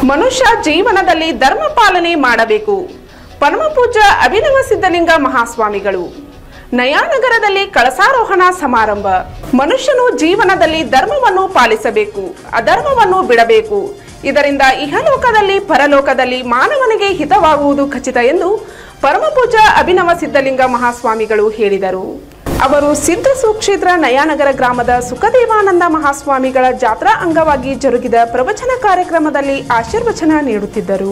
ಮನುಷ್ಯ ಜೀವನದಲ್ಲಿ ಧರ್ಮ ಪಾಲನೆ ಮಾಡಬೇಕು ಪರಮಪೂಜ್ಯ ಅಭಿನವ ಸಿದ್ಧಲಿಂಗ ಮಹಾಸ್ವಾಮಿಗಳು ನಯಾನಗರದಲ್ಲಿ ಕಳಸಾರೋಹಣ ಸಮಾರಂಭ ಮನುಷ್ಯನು ಜೀವನದಲ್ಲಿ ಧರ್ಮವನ್ನು ಪಾಲಿಸಬೇಕು ಅಧರ್ಮವನ್ನು ಬಿಡಬೇಕು ಇದರಿಂದ ಇಹಲೋಕದಲ್ಲಿ ಪರಲೋಕದಲ್ಲಿ ಮಾನವನಿಗೆ ಹಿತವಾಗುವುದು ಖಚಿತ ಎಂದು ಪರಮಪೂಜ್ಯ ಅಭಿನವ ಸಿದ್ಧಲಿಂಗ ಮಹಾಸ್ವಾಮಿಗಳು ಹೇಳಿದರು ಅವರು ಸಿದ್ಧ ಸುಕ್ಷೇತ್ರ ನಯಾನಗರ ಗ್ರಾಮದ ಸುಖದೇವಾನಂದ ಮಹಾಸ್ವಾಮಿಗಳ ಜಾತ್ರಾ ಅಂಗವಾಗಿ ಜರುಗಿದ ಪ್ರವಚನ ಕಾರ್ಯಕ್ರಮದಲ್ಲಿ ಆಶೀರ್ವಚನ ನೀಡುತ್ತಿದ್ದರು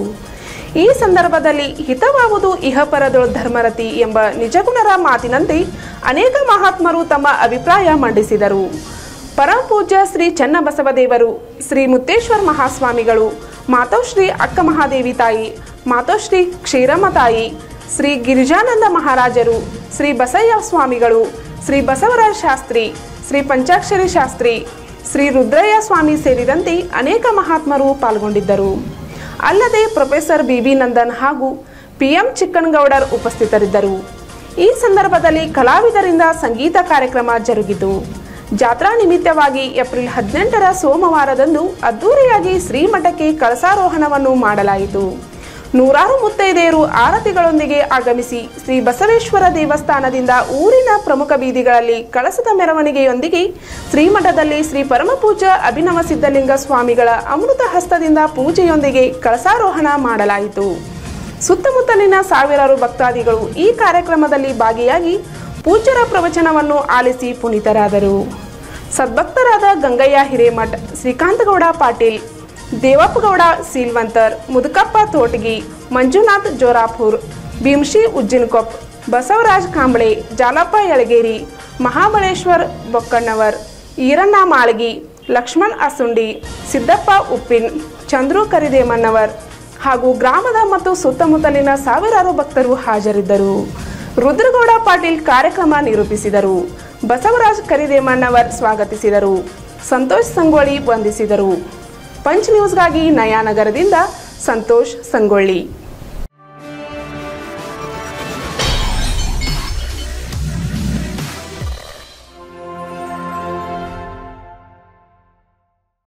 ಈ ಸಂದರ್ಭದಲ್ಲಿ ಹಿತವಾವುದು ಇಹಪರದೊಳು ಧರ್ಮರತಿ ಎಂಬ ನಿಜಗುಣರ ಮಾತಿನಂತೆ ಅನೇಕ ಮಹಾತ್ಮರು ತಮ್ಮ ಅಭಿಪ್ರಾಯ ಮಂಡಿಸಿದರು ಪರಮಪೂಜ್ಯ ಶ್ರೀ ಚನ್ನಬಸವದೇವರು ಶ್ರೀ ಮುತ್ತೇಶ್ವರ ಮಹಾಸ್ವಾಮಿಗಳು ಮಾತೋಶ್ರೀ ಅಕ್ಕ ಮಹಾದೇವಿ ತಾಯಿ ಮಾತೋಶ್ರೀ ಕ್ಷೀರಮ್ಮ ತಾಯಿ ಶ್ರೀ ಗಿರಿಜಾನಂದ ಮಹಾರಾಜರು ಶ್ರೀ ಬಸಯ್ಯ ಸ್ವಾಮಿಗಳು ಶ್ರೀ ಬಸವರಾಜ ಶಾಸ್ತ್ರಿ ಶ್ರೀ ಪಂಚಾಕ್ಷರಿ ಶಾಸ್ತ್ರಿ ಶ್ರೀ ರುದ್ರಯ್ಯ ಸ್ವಾಮಿ ಸೇರಿದಂತೆ ಅನೇಕ ಮಹಾತ್ಮರು ಪಾಲ್ಗೊಂಡಿದ್ದರು ಅಲ್ಲದೆ ಪ್ರೊಫೆಸರ್ ಬಿ ಬಿ ನಂದನ್ ಹಾಗೂ ಪಿ ಎಂ ಚಿಕ್ಕನಗೌಡರ್ ಉಪಸ್ಥಿತರಿದ್ದರು ಈ ಸಂದರ್ಭದಲ್ಲಿ ಕಲಾವಿದರಿಂದ ಸಂಗೀತ ಕಾರ್ಯಕ್ರಮ ಜರುಗಿತು ಜಾತ್ರಾ ನಿಮಿತ್ತವಾಗಿ ಏಪ್ರಿಲ್ ಹದಿನೆಂಟರ ಸೋಮವಾರದಂದು ಅದ್ದೂರಿಯಾಗಿ ಶ್ರೀಮಠಕ್ಕೆ ಕಳಸಾರೋಹಣವನ್ನು ಮಾಡಲಾಯಿತು ನೂರಾರು ಮುತ್ತೈದೆಯರು ಆರತಿಗಳೊಂದಿಗೆ ಆಗಮಿಸಿ ಶ್ರೀ ಬಸವೇಶ್ವರ ದೇವಸ್ಥಾನದಿಂದ ಊರಿನ ಪ್ರಮುಖ ಬೀದಿಗಳಲ್ಲಿ ಕಳಸದ ಮೆರವಣಿಗೆಯೊಂದಿಗೆ ಶ್ರೀಮಠದಲ್ಲಿ ಶ್ರೀ ಪರಮಪೂಜ್ಯ ಅಭಿನವ ಸಿದ್ಧಲಿಂಗ ಸ್ವಾಮಿಗಳ ಅಮೃತ ಹಸ್ತದಿಂದ ಪೂಜೆಯೊಂದಿಗೆ ಕಳಸಾರೋಹಣ ಮಾಡಲಾಯಿತು ಸುತ್ತಮುತ್ತಲಿನ ಸಾವಿರಾರು ಭಕ್ತಾದಿಗಳು ಈ ಕಾರ್ಯಕ್ರಮದಲ್ಲಿ ಭಾಗಿಯಾಗಿ ಪೂಜ್ಯರ ಪ್ರವಚನವನ್ನು ಆಲಿಸಿ ಪುನೀತರಾದರು ಸದ್ಭಕ್ತರಾದ ಗಂಗಯ್ಯ ಹಿರೇಮಠ್ ಶ್ರೀಕಾಂತಗೌಡ ಪಾಟೀಲ್ ದೇವಪ್ಪಗೌಡ ಸೀಲ್ವಂತರ್ ಮುದುಕಪ್ಪ ತೋಟಗಿ ಮಂಜುನಾಥ್ ಜೋರಾಪುರ್ ಭೀಮ್ಶಿ ಉಜ್ಜಿನಕೊಪ್ ಬಸವರಾಜ್ ಕಾಂಬಳೆ ಜಾಲಪ್ಪ ಯಳಗೇರಿ ಮಹಾಬಳೇಶ್ವರ್ ಬೊಕ್ಕಣ್ಣವರ್ ಈರಣ್ಣ ಮಾಳಗಿ ಲಕ್ಷ್ಮಣ್ ಅಸುಂಡಿ ಸಿದ್ದಪ್ಪ ಉಪ್ಪಿನ್ ಚಂದ್ರು ಕರಿದೇಮಣ್ಣವರ್ ಹಾಗೂ ಗ್ರಾಮದ ಮತ್ತು ಸುತ್ತಮುತ್ತಲಿನ ಸಾವಿರಾರು ಭಕ್ತರು ಹಾಜರಿದ್ದರು ರುದ್ರಗೌಡ ಪಾಟೀಲ್ ಕಾರ್ಯಕ್ರಮ ನಿರೂಪಿಸಿದರು ಬಸವರಾಜ್ ಕರಿದೇಮಣ್ಣವರ್ ಸ್ವಾಗತಿಸಿದರು ಸಂತೋಷ್ ಸಂಗೊಳ್ಳಿ ವಂದಿಸಿದರು ಪಂಚ್ ನ್ಯೂಸ್ಗಾಗಿ ನಯಾನಗರದಿಂದ ಸಂತೋಷ್ ಸಂಗೊಳ್ಳಿ